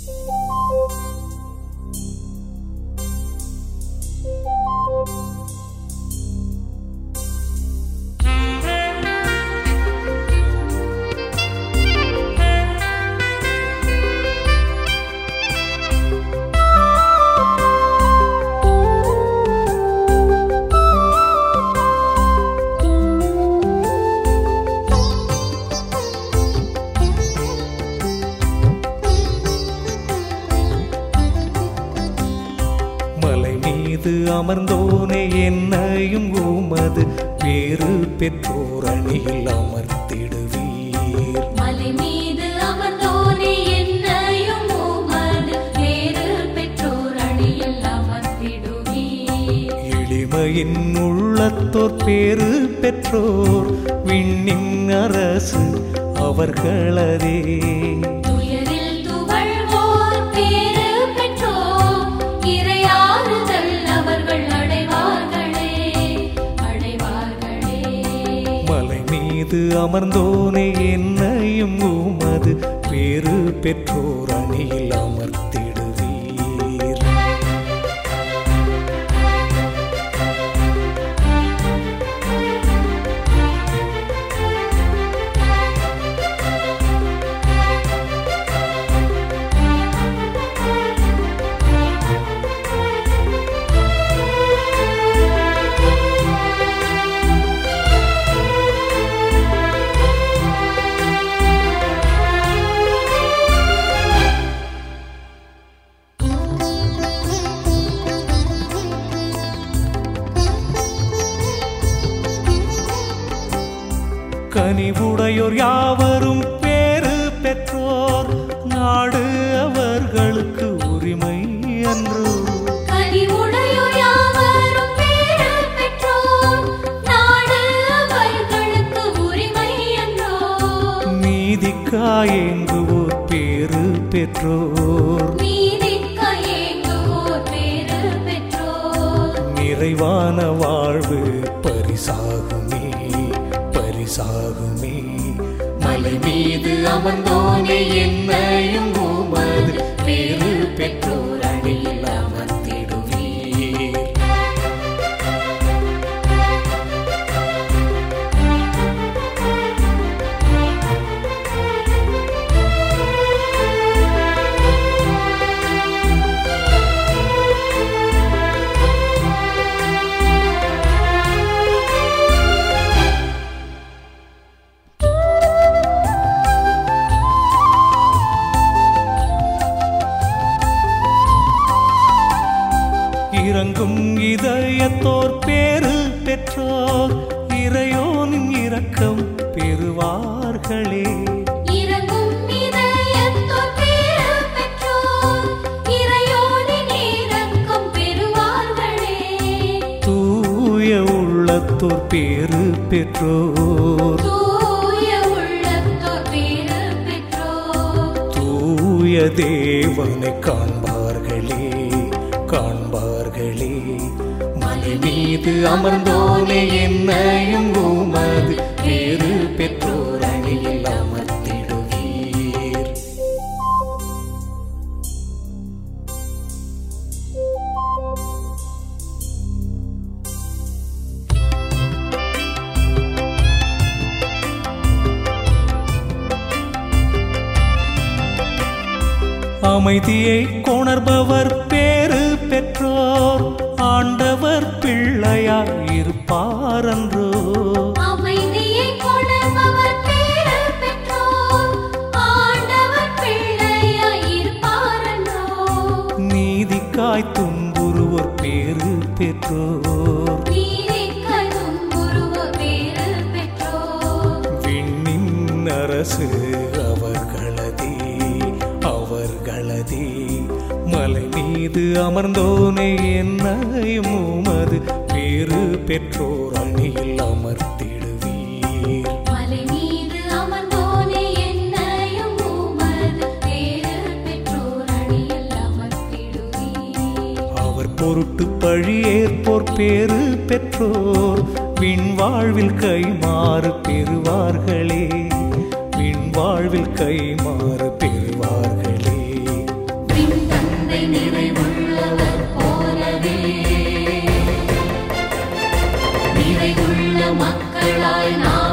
மலை மீது அமர்ந்தோனே என்னையும் உமது வேறு பெற்றோர் அணியில் அமர்த்திடுவீர் மலை மீது அமர்ந்தோனே என்னையும் உமது வேறு பெற்றோர் அணியில் அமர்த்திடுவீர் எளிமையின் உள்ளத்தோர் பேறு பெற்றோர் விண்ணின் அரசு அவர்களதே துயரில் துவழ்வோர் பேறு பெற்றோர் இறையாறுதல் அவர்கள் அடைவார்களே அடைவார்களே மலை மீது அமர்ந்தோனே என்னையும் உமது வேறு பெற்றோர் அணியில் அமர்த்திடுவீர் கனிவுடையோர் யாவரும் பேறு பெற்றோர் நாடு அவர்களுக்கு உரிமை அன்று கனிவுடையோர் யாவரும் பேறு பெற்றோர் நாடு அவர்களுக்கு உரிமை என்றோ நீதிக்காயங்குவோர் பேறு பெற்றோர் நீதிக்க ஏங்குவோர் பேறு பெற்றோர் நிறைவான வாழ்வு பரிசாகுமே பரிசாகுமே மலை மீது அமர்ந்தோனே என்னையும் உமது பேறு பெற்றோர் அணியில் அமர்த்திடுவீர் இறங்கும் இதயத்தோர் பேரு பெற்றோர் இறையோனின் இரக்கம் பெறுவார்களே இறங்கும் இதயத்தோர் பேறு பெற்றோர் இறையோனின் இரக்கம் பெறுவார்களே தூய உள்ளத்தோர் பேரு பெற்றோர் தூய உள்ளத்தோர் பேறு பெற்றோர் தூய தேவனை காண்பார்களே காண்பார்களே மலை மீது அமர்ந்தோனே என்னையும் உமது பேரு பெற்றோர் அணியில் அமர்த்திடுவீர் அமைதியை கொணர்பவர் பேறு பெற்றோர் ஆண்டவர் பிள்ளையாய் இருப்பாரன்றோ அமைதியை கொணர்பவர் பேறு பெற்றோர் ஆண்டவர் பிள்ளையாய் இருப்பாரன்றோ நீதிக்காய் துன்புறுவோர் பேறு பெற்றோர் நீதிக்காய் துன்புறுவோர் பேறு பெற்றோர் விண்ணின் அரசு அவர்களதே அவர்களதே மலை மீது அமர்ந்தோனே என்னையும் உமது பேறு பெற்றோர் அணியில் அமர்த்திடுவீர் மலை மீது அமர்ந்தோனே என்னையும் உமது பேறு பெற்றோர் அணியில் அமர்த்திடுவீர் அவர் பொருட்டு பழியேற்போர் பேறு பெற்றோர் விண்வாழ்வில் கைமாறு பெறுவார்களே விண்வாழ்வில் கைமாறு பெறுவார்களே மக்களாய் நாம்